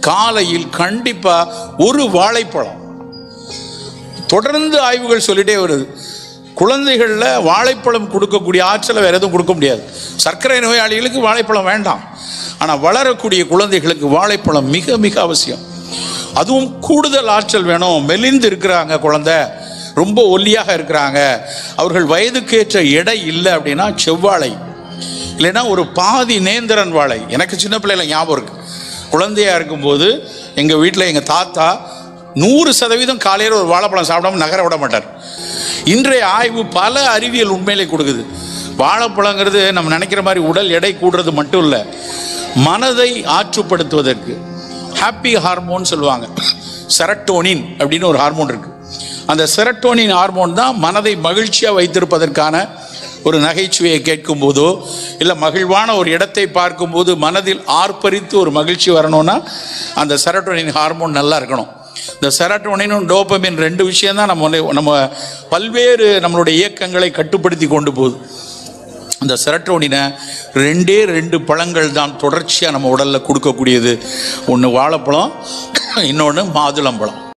காலையில் கண்டிப்பா ஒரு வாழைப்பழம் தொடர்ந்து ஆய்வுகள் சொல்லிட்டே வருது குழந்தைகளில் வாழைப்பழம் கொடுக்கக்கூடிய ஆற்றலை வேற எதுவும் கொடுக்க முடியாது சர்க்கரை நோயாளிகளுக்கு வாழைப்பழம் வேண்டாம் ஆனால் வளரக்கூடிய குழந்தைகளுக்கு வாழைப்பழம் மிக மிக அவசியம் அதுவும் கூடுதல் ஆற்றல் வேணும் மெலிந்து இருக்கிறாங்க குழந்தை ரொம்ப ஒல்லியாக இருக்கிறாங்க அவர்கள் வயதுக்கேற்ற எடை இல்லை அப்படின்னா செவ்வாழை இல்லைன்னா ஒரு பாதி நேந்திரன் வாழை எனக்கு சின்ன பிள்ளைல ஞாபகம் இருக்கு குழந்தையா இருக்கும்போது எங்கள் வீட்டில் எங்கள் தாத்தா நூறு சதவீதம் காலையில் ஒரு வாழைப்பழம் சாப்பிடாம நகர விட மாட்டார் இன்றைய ஆய்வு பல அறிவியல் உண்மையிலே கொடுக்குது வாழைப்பழங்கிறது நம்ம நினைக்கிற மாதிரி உடல் எடை கூடுறது மட்டும் இல்லை மனதை ஆற்றுப்படுத்துவதற்கு ஹாப்பி ஹார்மோன் சொல்லுவாங்க செரட்டோனின் அப்படின்னு ஒரு ஹார்மோன் இருக்கு அந்த செரட்டோனின் ஹார்மோன் தான் மனதை மகிழ்ச்சியாக வைத்திருப்பதற்கான ஒரு நகைச்சுவையை கேட்கும் போதோ இல்லை மகிழ்வான ஒரு இடத்தை பார்க்கும்போது மனதில் ஆர்ப்பரித்து ஒரு மகிழ்ச்சி வரணும்னா அந்த செரட்டோனின் ஹார்மோன் நல்லா இருக்கணும் இந்த செரட்டோனினும் டோபமின் ரெண்டு விஷயம் தான் நம்ம வந்து- நம்ம பல்வேறு நம்மளுடைய இயக்கங்களை கட்டுப்படுத்தி கொண்டு போகுது அந்த செரட்டோனினை ரெண்டே ரெண்டு பழங்கள் தான் தொடர்ச்சியாக நம்ம உடலில் கொடுக்கக்கூடியது ஒன்று வாழைப்பழம் இன்னொன்று மாதுளம்பழம்